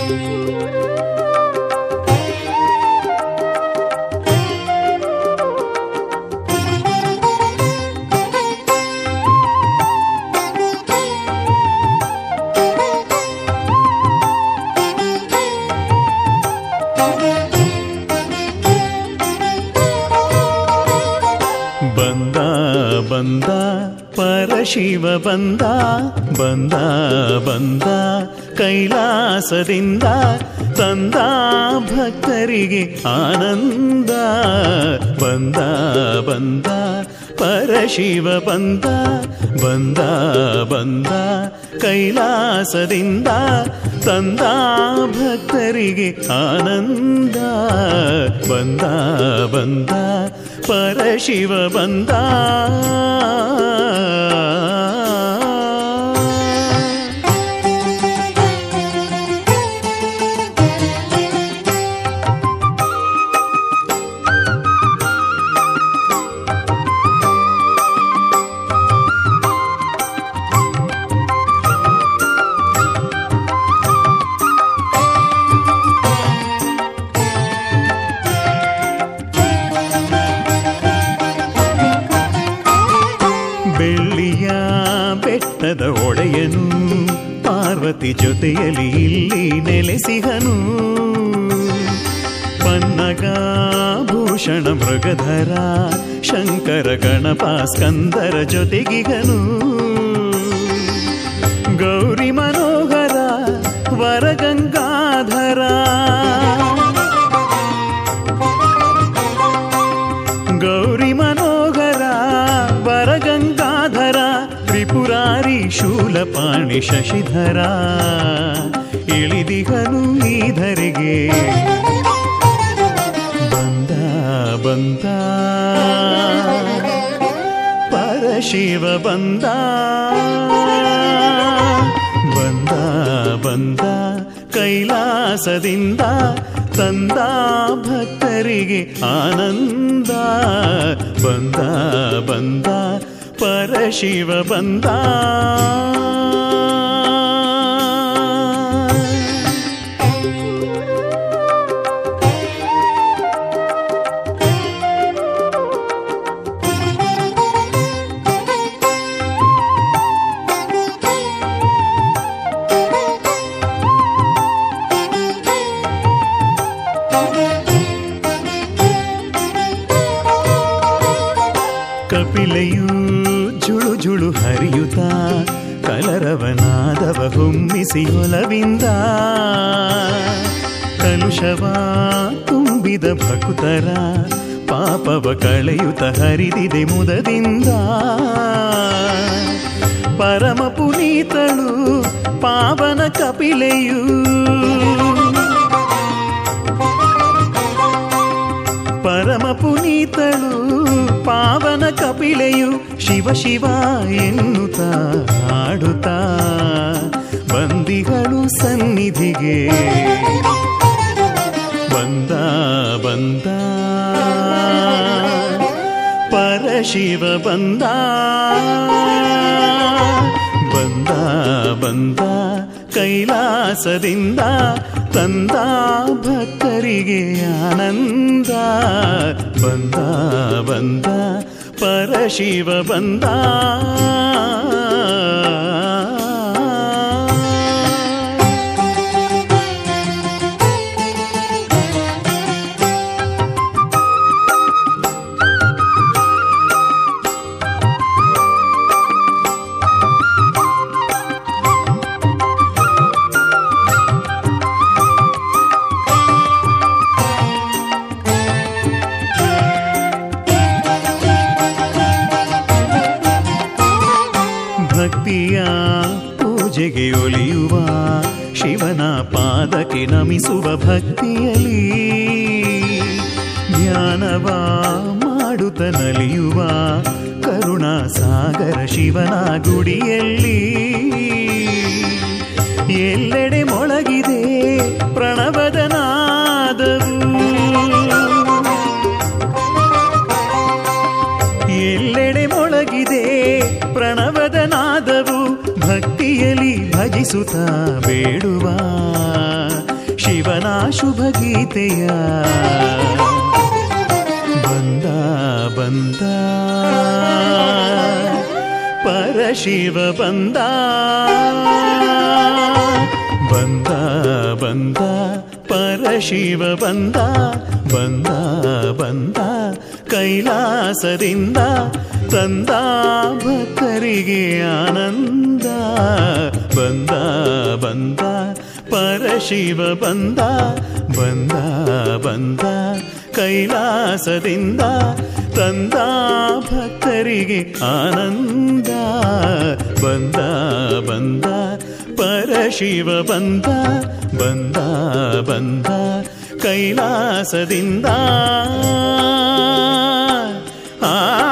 ಬಂದ ಬಂದ ಪರಶಿವ ಬಂದ ಬಂದ ಬಂದ ಕೈಲಾಸದಿಂದ ತಂದ ಭಕ್ತರಿಗೆ ಆನಂದ ಬಂದ ಬಂದ ಪರಶಿವ ಬಂದ ಬಂದ ಬಂದ ಕೈಲಾಸದಿಂದ ತಂದ ಭಕ್ತರಿಗೆ ಆನಂದ ಬಂದ ಬಂದ ಪರಶಿವ ಬಂದ ಬೆಳ್ಳಿಯ ಬೆಟ್ಟದ ಒಡೆಯನು ಪಾರ್ವತಿ ಜೊತೆಯಲ್ಲಿ ಇಲ್ಲಿ ನೆಲೆಸಿಹನು ಪನ್ನಗ ಭೂಷಣ ಮೃಗಧರ ಶಂಕರ ಗಣಪ ಸ್ಕಂದರ ಜೊತೆಗಿಗನು ಗೌರಿ ಮನೋಹರ ವರಗಂಗಾಧರ ಗೌರಿ ಮನೋಹರ ವರಗಂಗಾಧರ ತ್ರಿಪುರಾರಿ ಶೂಲಪಾಣಿ ಶಶಿಧರ ಇಳಿದಿಗನು ಈಧರಿಗೆ ಬಂದ ಬಂದ ಪರಶಿವ ಬಂದ ಬಂದ ಬಂದ ಕೈಲಾಸದಿಂದ ತಂದ ಭಕ್ತರಿಗೆ ಆನಂದ ಬಂದ ಬಂದ ಪರಶಿವ ಬಂದ ಕಪಿಲೆಯೂ ಜುಳು ಜುಳು ಹರಿಯುತ್ತ ಕಲರವನಾದವ ಹೊಮ್ಮಿಸಿ ಒಲವಿಂದ ಕಲುಷವ ತುಂಬಿದ ಭಕುತರ ಪಾಪವ ಕಳೆಯುತ್ತ ಹರಿದಿದೆ ಮುದದಿಂದ ಪರಮ ಪುನೀತಳು ಪಾವನ ಕಪಿಲೆಯೂ ಪರಮ ಪುನೀತಳು ಪಾವನ ಕಪಿಲೆಯು ಶಿವ ಶಿವ ಎನ್ನುತ್ತ ಹಾಡುತ್ತಾ ಬಂದಿಗಳು ಸನ್ನಿಧಿಗೆ ಬಂದ ಬಂದ ಪರಶಿವ ಬಂದ ಬಂದ ಬಂದ ಕೈಲಾಸದಿಂದ ತಂದ ಭಕ್ತರಿಗೆ ಆನಂದ ಬಂದ ಬಂದ ಪರಶಿವ ಬಂದ ಭಕ್ತಿಯ ಪೂಜೆಗೆ ಒಲಿಯುವ ಶಿವನ ಪಾದಕ್ಕೆ ನಮಿಸುವ ಭಕ್ತಿಯಲಿ ಧ್ಯಾನವ ಮಾಡುತ್ತ ನಲಿಯುವ ಕರುಣಾ ಸಾಗರ ಶಿವನ ಗುಡಿಯಲ್ಲಿ ಎಲ್ಲೆಡೆ ಮೊಳಗಿದೆ ಪ್ರಣವದ ನಾದವು ಎಲ್ಲೆಡೆ ಮೊಳಗಿದೆ ಪ್ರಣವದ ನಾದವು ಭಕ್ತಿಯಲ್ಲಿ ಭಜಿಸುತ್ತ ಬೇಡುವ ಶಿವನ ಶುಭ ಗೀತೆಯ ಬಂದ ಬಂದ ಪರಶಿವ ಬಂದ ಬಂದ ಬಂದ ಪರಶಿವ ಬಂದ ಬಂದ ಬಂದ ಕೈಲಾಸದಿಂದ ತಂದ ಭಕ್ತರಿಗೆ ಆನಂದ ಬಂದ ಬಂದ ಪರಶಿವ ಬಂದ ಬಂದ ಬಂದ ಕೈಲಾಸದಿಂದ ತಂದ ಭಕ್ತರಿಗೆ ಆನಂದ ಬಂದ ಬಂದ ಪರಶಿವ ಬಂದ ಬಂದ ಬಂದ ಕೈಲಾಸದಿಂದ ಆ